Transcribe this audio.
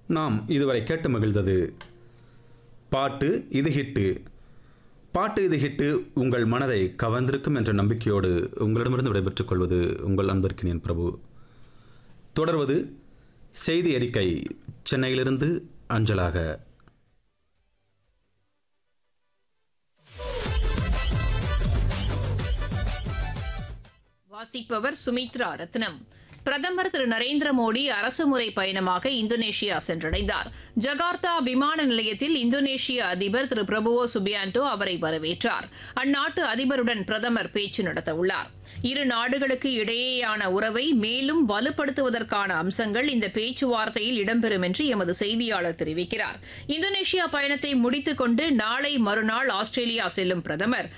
நாம் இதுவரை கேட்டு மகிழ்ந்தது பாட்டு இது ஹிட்டு பாட்டு இது ஹிட்டு உங்கள் மனதை கவர்ந்திருக்கும் என்ற நம்பிக்கையோடு உங்களிடமிருந்து விடைபெற்றுக் கொள்வது உங்கள் அன்பிற்கினியன் பிரபு தொடர்வது செய்தி அறிக்கை சென்னையிலிருந்து அஞ்சலாக வாசிப்பவர் சுமித்ரா ரத்னம் பிரதமர் திரு நரேந்திர மோடி அரசுமுறை பயணமாக இந்தோனேஷியா சென்றடைந்தார் ஜகார்த்தா விமான நிலையத்தில் இந்தோனேஷிய அதிபர் திரு பிரபுவோ சுபியான்டோ அவரை வரவேற்றார் அந்நாட்டு அதிபருடன் பிரதமர் பேச்சு நடத்தவுள்ளார் இரு நாடுகளுக்கு இடையேயான உறவை மேலும் வலுப்படுத்துவதற்கான அம்சங்கள் இந்த பேச்சுவார்த்தையில் இடம்பெறும் என்று எமது செய்தியாளர் தெரிவிக்கிறார் இந்தோனேஷியா பயணத்தை முடித்துக் கொண்டு நாளை மறுநாள் ஆஸ்திரேலியா செல்லும் பிரதமர்